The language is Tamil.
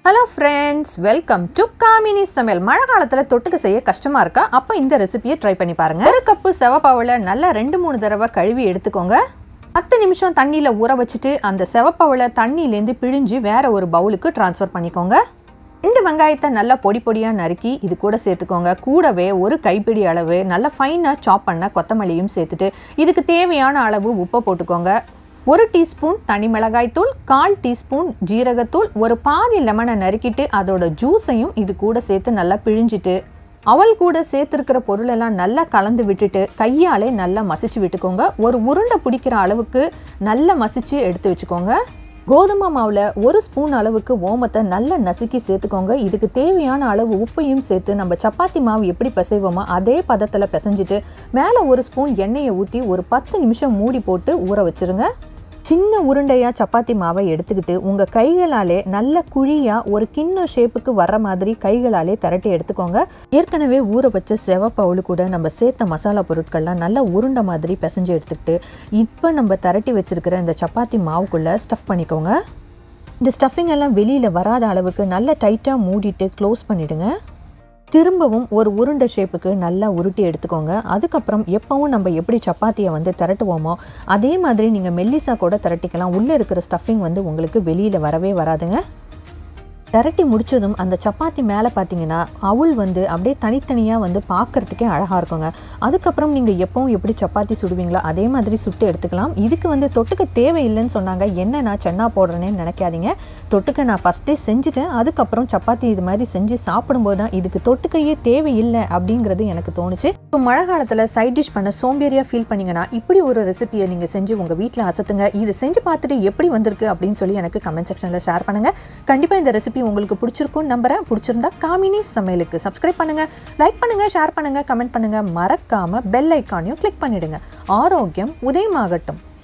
hello friends welcome to Kamini சமையல் மழை காலத்தில் தொட்டுக்க செய்ய கஷ்டமாக இருக்கா அப்போ இந்த ரெசிபியை ட்ரை பண்ணி பாருங்க ஒரு கப்பு செவப்பாவில் நல்லா ரெண்டு மூணு தடவை கழுவி எடுத்துக்கோங்க பத்து நிமிஷம் தண்ணியில் ஊற வச்சுட்டு அந்த செவப்பாவில் தண்ணியிலேருந்து பிழிஞ்சு வேற ஒரு பவுலுக்கு ட்ரான்ஸ்ஃபர் பண்ணிக்கோங்க ரெண்டு வெங்காயத்தை நல்லா பொடி பொடியாக நறுக்கி இது கூட சேர்த்துக்கோங்க கூடவே ஒரு கைப்பிடி அளவு நல்லா ஃபைனாக சாப் பண்ண கொத்தமல்லியும் சேர்த்துட்டு இதுக்கு தேவையான அளவு உப்பை போட்டுக்கோங்க ஒரு டீஸ்பூன் தனி மிளகாய் தூள் கால் டீஸ்பூன் ஜீரகத்தூள் ஒரு பாதி லெமனை நறுக்கிட்டு அதோட ஜூஸையும் இது கூட சேர்த்து நல்லா பிழிஞ்சிட்டு அவல் கூட சேர்த்துருக்கிற பொருளெல்லாம் நல்லா கலந்து விட்டுட்டு கையாலே நல்லா மசிச்சு விட்டுக்கோங்க ஒரு உருண்டை பிடிக்கிற அளவுக்கு நல்லா மசிச்சு எடுத்து வச்சுக்கோங்க கோதுமை மாவில் ஒரு ஸ்பூன் அளவுக்கு ஓமத்தை நல்லா நசுக்கி சேர்த்துக்கோங்க இதுக்கு தேவையான அளவு உப்பையும் சேர்த்து நம்ம சப்பாத்தி மாவு எப்படி பிசைவோமோ அதே பதத்தில் பிசைஞ்சிட்டு மேலே ஒரு ஸ்பூன் எண்ணெயை ஊற்றி ஒரு பத்து நிமிஷம் மூடி போட்டு ஊற வச்சுருங்க சின்ன உருண்டையாக சப்பாத்தி மாவை எடுத்துக்கிட்டு உங்கள் கைகளாலே நல்ல குழியாக ஒரு கிண்ண ஷேப்புக்கு வர்ற மாதிரி கைகளாலே திரட்டி எடுத்துக்கோங்க ஏற்கனவே ஊற வச்ச செவப்பவுளு கூட நம்ம சேர்த்த மசாலா பொருட்கள்லாம் நல்லா உருண்டை மாதிரி பிசைஞ்சு எடுத்துக்கிட்டு இப்போ நம்ம திரட்டி வச்சிருக்கிற இந்த சப்பாத்தி மாவுக்குள்ளே ஸ்டஃப் பண்ணிக்கோங்க இந்த ஸ்டஃபிங் எல்லாம் வெளியில் வராத அளவுக்கு நல்லா டைட்டாக மூடிட்டு க்ளோஸ் பண்ணிவிடுங்க திரும்பவும் ஒரு உருண்டை ஷேப்புக்கு நல்லா உருட்டி எடுத்துக்கோங்க அதுக்கப்புறம் எப்பவும் நம்ம எப்படி சப்பாத்தியை வந்து திரட்டுவோமோ அதே மாதிரி நீங்கள் மெல்லிசா கூட திரட்டிக்கலாம் உள்ளே இருக்கிற ஸ்டஃபிங் வந்து உங்களுக்கு வெளியில் வரவே வராதுங்க திரட்டி முடிச்சதும் அந்த சப்பாத்தி மேலே பார்த்தீங்கன்னா அவுள் வந்து அப்படியே தனித்தனியாக வந்து பார்க்குறதுக்கே அழகாக இருக்குங்க அதுக்கப்புறம் நீங்கள் எப்பவும் எப்படி சப்பாத்தி சுடுவீங்களோ அதே மாதிரி சுட்டு எடுத்துக்கலாம் இதுக்கு வந்து தொட்டுக்க தேவையில்லைன்னு சொன்னாங்க என்ன நான் சென்னா போடுறேன்னு நினைக்காதீங்க தொட்டுக்க நான் ஃபஸ்ட்டே செஞ்சுட்டேன் அதுக்கப்புறம் சப்பாத்தி இது மாதிரி செஞ்சு சாப்பிடும்போது தான் இதுக்கு தொட்டுக்கையே தேவையில்லை அப்படிங்கிறது எனக்கு தோணுச்சு இப்போ மழை காலத்தில் சைட் டிஷ் பண்ண சோம்பேறியாக ஃபீல் பண்ணீங்கன்னா இப்படி ஒரு ரெசிபியை நீங்கள் செஞ்சு உங்கள் வீட்டில் அசத்துங்க இது செஞ்சு பார்த்துட்டு எப்படி வந்திருக்கு அப்படின்னு சொல்லி எனக்கு கமெண்ட் செக்ஷனில் ஷேர் பண்ணுங்கள் கண்டிப்பாக இந்த ரெசிபி உங்களுக்கு பிடிச்சிருக்கும் நம்புறேன் பிடிச்சிருந்தா காமினி சமையலுக்கு சப்ஸ்கிரைப் பண்ணுங்கள் லைக் பண்ணுங்கள் ஷேர் பண்ணுங்கள் கமெண்ட் பண்ணுங்கள் மறக்காமல் பெல் ஐக்கானையும் கிளிக் பண்ணிடுங்க ஆரோக்கியம் உதயமாகட்டும்